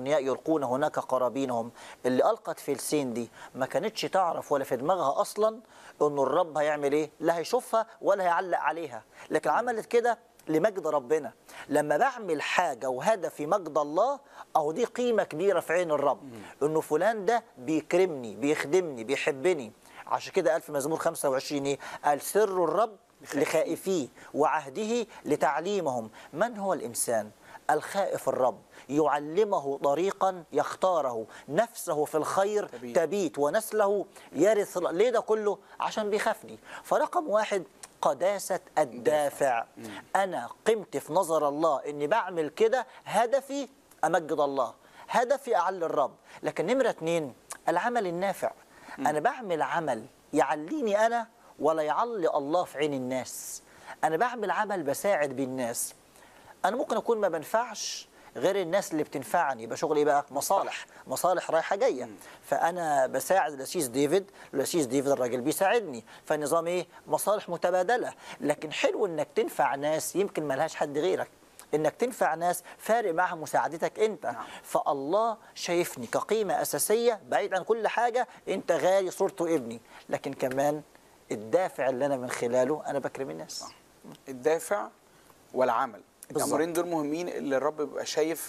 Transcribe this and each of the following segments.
الاغنياء يلقون هناك قرابينهم اللي القت فلسين دي ما كانتش تعرف ولا في دماغها اصلا انه الرب هيعمل ايه لا هيشوفها ولا هيعلق عليها لكن عملت كده لمجد ربنا لما بعمل حاجة وهدفي مجد الله أهو دي قيمة كبيرة في عين الرب إنه فلان ده بيكرمني بيخدمني بيحبني عشان كده قال في مزمور 25 إيه؟ قال سر الرب لخائفيه وعهده لتعليمهم من هو الإنسان الخائف الرب يعلمه طريقا يختاره نفسه في الخير تبيت. تبيت ونسله يرث ليه ده كله عشان بيخافني فرقم واحد قداسة الدافع أنا قيمتي في نظر الله إني بعمل كده هدفي أمجد الله هدفي أعلي الرب لكن نمرة اتنين العمل النافع أنا بعمل عمل يعليني أنا ولا يعلي الله في عين الناس أنا بعمل عمل بساعد بيه الناس انا ممكن اكون ما بنفعش غير الناس اللي بتنفعني يبقى شغل ايه بقى مصالح مصالح رايحه جايه فانا بساعد الاسيس ديفيد الاسيس ديفيد الراجل بيساعدني فالنظام ايه مصالح متبادله لكن حلو انك تنفع ناس يمكن ما لهاش حد غيرك انك تنفع ناس فارق معها مساعدتك انت فالله شايفني كقيمه اساسيه بعيد عن كل حاجه انت غالي صورته ابني لكن كمان الدافع اللي انا من خلاله انا بكرم الناس الدافع والعمل بالظبط. الامرين دول مهمين اللي الرب بيبقى شايف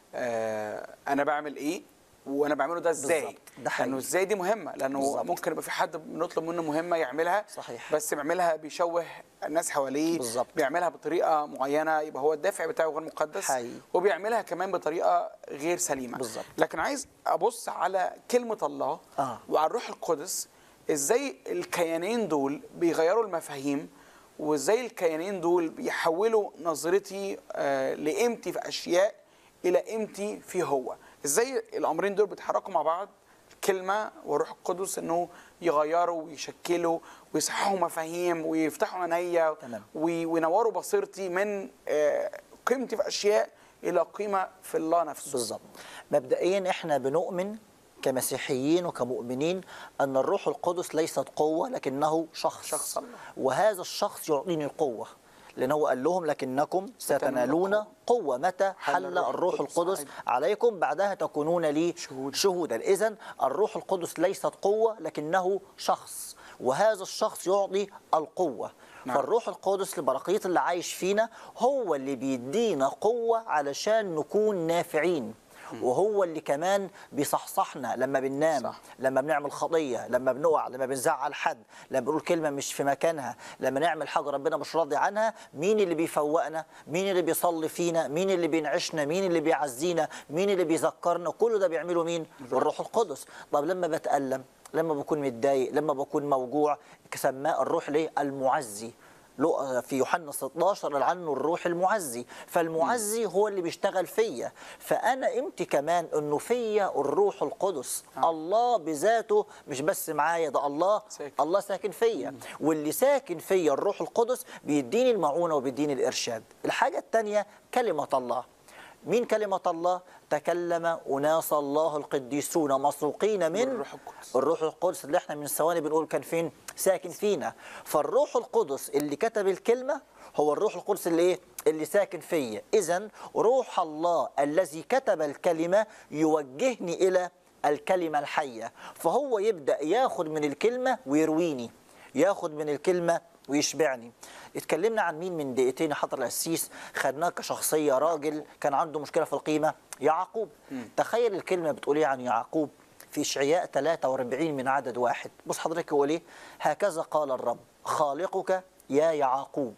آه انا بعمل ايه وانا بعمله ده ازاي بالظبط. ده حقيقي. لانه ازاي دي مهمه لانه بالظبط. ممكن يبقى في حد بنطلب منه مهمه يعملها صحيح. بس بيعملها بيشوه الناس حواليه بالظبط. بيعملها بطريقه معينه يبقى هو الدافع بتاعه غير مقدس حقيقي. وبيعملها كمان بطريقه غير سليمه بالظبط. لكن عايز ابص على كلمه الله آه. وعلى الروح القدس ازاي الكيانين دول بيغيروا المفاهيم وازاي الكيانين دول بيحولوا نظرتي آه لقيمتي في اشياء الى قيمتي في هو ازاي الامرين دول بيتحركوا مع بعض الكلمه والروح القدس انه يغيروا ويشكلوا ويصححوا مفاهيم ويفتحوا عينيا تمام. وي- وينوروا بصيرتي من آه قيمتي في اشياء الى قيمه في الله نفسه بالظبط مبدئيا احنا بنؤمن كمسيحيين وكمؤمنين ان الروح القدس ليست قوه لكنه شخص شخص الله. وهذا الشخص يعطيني القوه لان هو قال لهم لكنكم ستنالون قوه متى حل الروح القدس عليكم بعدها تكونون لي شهود. شهودا اذا الروح القدس ليست قوه لكنه شخص وهذا الشخص يعطي القوه نعم. فالروح القدس لبرقية اللي عايش فينا هو اللي بيدينا قوة علشان نكون نافعين وهو اللي كمان بيصحصحنا لما بننام صح. لما بنعمل خطية لما بنقع لما بنزعل حد لما بنقول كلمة مش في مكانها لما نعمل حاجة ربنا مش راضي عنها مين اللي بيفوقنا مين اللي بيصلي فينا مين اللي بينعشنا مين اللي بيعزينا مين اللي بيذكرنا كل ده بيعمله مين الروح القدس طب لما بتألم لما بكون متضايق لما بكون موجوع سماه الروح ليه المعزي لقى في يوحنا 16 قال عنه الروح المعزي فالمعزي هو اللي بيشتغل فيا فانا قيمتي كمان انه فيا الروح القدس الله بذاته مش بس معايا ده الله ساكن. الله ساكن فيا واللي ساكن فيا الروح القدس بيديني المعونه وبيديني الارشاد الحاجه الثانيه كلمه الله مين كلمة الله؟ تكلم أناس الله القديسون مسروقين من بالروح القدس. الروح القدس اللي احنا من ثواني بنقول كان فين؟ ساكن فينا فالروح القدس اللي كتب الكلمة هو الروح القدس اللي ايه؟ اللي ساكن فيا إذا روح الله الذي كتب الكلمة يوجهني إلى الكلمة الحية فهو يبدأ ياخد من الكلمة ويرويني ياخد من الكلمة ويشبعني اتكلمنا عن مين من دقيقتين يا حضر القسيس خدناه كشخصية راجل كان عنده مشكلة في القيمة يعقوب تخيل الكلمة بتقول ايه عن يعقوب في إشعياء 43 من عدد واحد بص حضرتك يقول ايه هكذا قال الرب خالقك يا يعقوب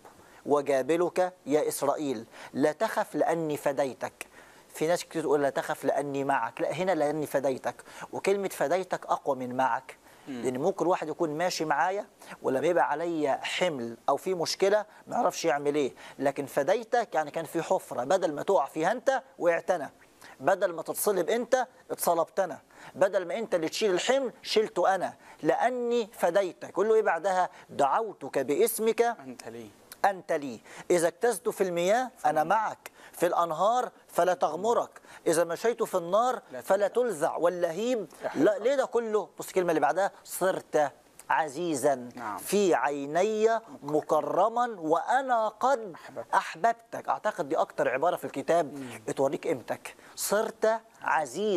وجابلك يا إسرائيل لا تخف لأني فديتك في ناس كتير تقول لا تخف لاني معك لا هنا لاني فديتك وكلمه فديتك اقوى من معك لان ممكن واحد يكون ماشي معايا ولما يبقى عليا حمل او في مشكله ما يعرفش يعمل ايه لكن فديتك يعني كان في حفره بدل ما تقع فيها انت وقعت انا بدل ما تتصلب انت اتصلبت انا بدل ما انت اللي تشيل الحمل شلته انا لاني فديتك يقول له ايه بعدها دعوتك باسمك انت ليه أنت لي إذا اجتزت في المياه أنا معك في الأنهار فلا تغمرك إذا مشيت في النار لا فلا تلزع واللهيب لا ليه ده كله بص الكلمة اللي بعدها صرت عزيزا نعم. في عيني مكرما وانا قد أحببتك. احببتك اعتقد دي اكتر عباره في الكتاب بتوريك قيمتك صرت عزيز